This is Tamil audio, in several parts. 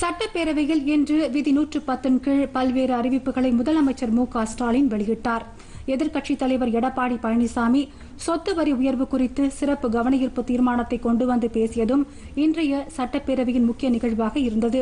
சட்டப்பேரவையில் இன்று விதி நூற்று பத்தின் கீழ் பல்வேறு அறிவிப்புகளை முதலமைச்சர் மு க ஸ்டாலின் வெளியிட்டார் எதிர்க்கட்சித் தலைவர் எடப்பாடி பழனிசாமி சொத்து வரி உயர்வு குறித்து சிறப்பு கவனஈர்ப்பு தீர்மானத்தை கொண்டு வந்து பேசியதும் இன்றைய சட்டப்பேரவையின் முக்கிய நிகழ்வாக இருந்தது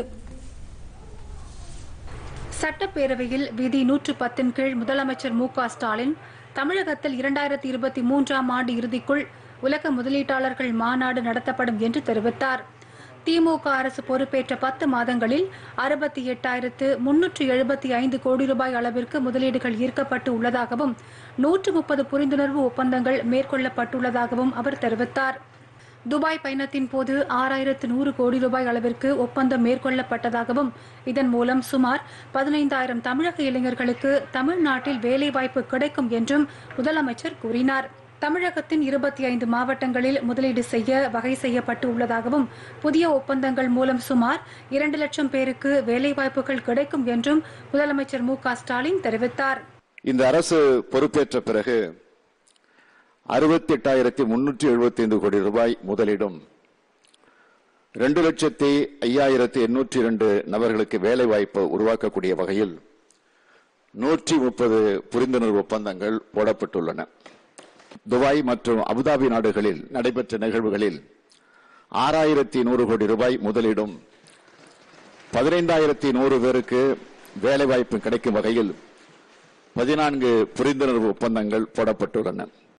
சட்டப்பேரவையில் விதி நூற்று பத்தின் கீழ் முதலமைச்சர் மு க ஸ்டாலின் தமிழகத்தில் இரண்டாயிரத்தி இருபத்தி மூன்றாம் ஆண்டு இறுதிக்குள் உலக முதலீட்டாளர்கள் மாநாடு நடத்தப்படும் என்று தெரிவித்தார் திமுக அரசு பொறுப்பேற்ற பத்து மாதங்களில் அறுபத்தி எட்டாயிரத்து முன்னூற்று எழுபத்தி ஐந்து கோடி ரூபாய் அளவிற்கு முதலீடுகள் ஈர்க்கப்பட்டு உள்ளதாகவும் நூற்று முப்பது புரிந்துணர்வு ஒப்பந்தங்கள் மேற்கொள்ளப்பட்டுள்ளதாகவும் அவர் தெரிவித்தார் துபாய் பயணத்தின் போது ஆறாயிரத்து நூறு கோடி ரூபாய் அளவிற்கு ஒப்பந்தம் மேற்கொள்ளப்பட்டதாகவும் இதன் மூலம் சுமார் பதினைந்தாயிரம் தமிழக இளைஞர்களுக்கு தமிழ்நாட்டில் வேலைவாய்ப்பு கிடைக்கும் என்றும் முதலமைச்சர் கூறினார் தமிழகத்தின் இருபத்தி ஐந்து மாவட்டங்களில் முதலீடு செய்ய வகை செய்யப்பட்டு உள்ளதாகவும் புதிய ஒப்பந்தங்கள் மூலம் சுமார் இரண்டு லட்சம் பேருக்கு வேலைவாய்ப்புகள் கிடைக்கும் என்றும் முதலமைச்சர் மு க ஸ்டாலின் தெரிவித்தார் இந்த அரசு பொறுப்பேற்ற பிறகு அறுபத்தி எட்டாயிரத்தி முன்னூற்றி எழுபத்தி ஐந்து கோடி ரூபாய் முதலீடும் ரெண்டு லட்சத்தி ஐயாயிரத்தி எண்ணூற்றி இரண்டு நபர்களுக்கு வேலை வாய்ப்பு உருவாக்கக்கூடிய வகையில் நூற்றி முப்பது புரிந்துணர்வு ஒப்பந்தங்கள் போடப்பட்டுள்ளன துபாய் மற்றும் அபுதாபி நாடுகளில் நடைபெற்ற நிகழ்வுகளில் ஆறாயிரத்தி நூறு கோடி ரூபாய் முதலீடும் பதினைந்தாயிரத்தி நூறு பேருக்கு வேலைவாய்ப்பு கிடைக்கும் வகையில் பதினான்கு புரிந்துணர்வு ஒப்பந்தங்கள் போடப்பட்டுள்ளன